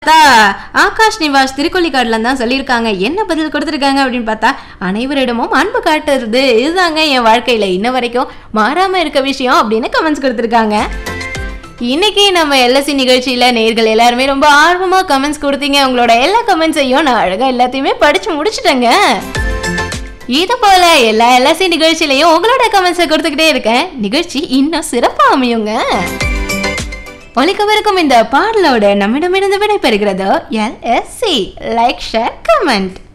பார்த்தா ஆகாஷ் நிவாஸ் திருக்கொள்ளிக்காடுல தான் சொல்லியிருக்காங்க என்ன பதில் கொடுத்துருக்காங்க அப்படின்னு பார்த்தா அனைவரிடமும் அன்பு காட்டுறது இதுதாங்க என் வாழ்க்கையில இன்ன வரைக்கும் மாறாம இருக்க விஷயம் அப்படின்னு கமெண்ட்ஸ் கொடுத்துருக்காங்க இன்னைக்கு நம்ம எல்எஸ்சி நிகழ்ச்சியில நேர்கள் எல்லாருமே ரொம்ப ஆர்வமா கமெண்ட்ஸ் கொடுத்தீங்க உங்களோட எல்லா கமெண்ட்ஸையும் நான் அழகா எல்லாத்தையுமே படிச்சு முடிச்சிட்டேங்க இது போல எல்லா எல்எஸ்சி நிகழ்ச்சியிலையும் உங்களோட கமெண்ட்ஸை கொடுத்துக்கிட்டே இருக்கேன் நிகழ்ச்சி இன்னும் சிறப்பா அமையுங்க ஒலிக்கவிருக்கும் இந்த பாடலோட நம்மிடமிருந்து விடைபெறுகிறது எல்எஸ்சி லைக் ஷேர் கமெண்ட்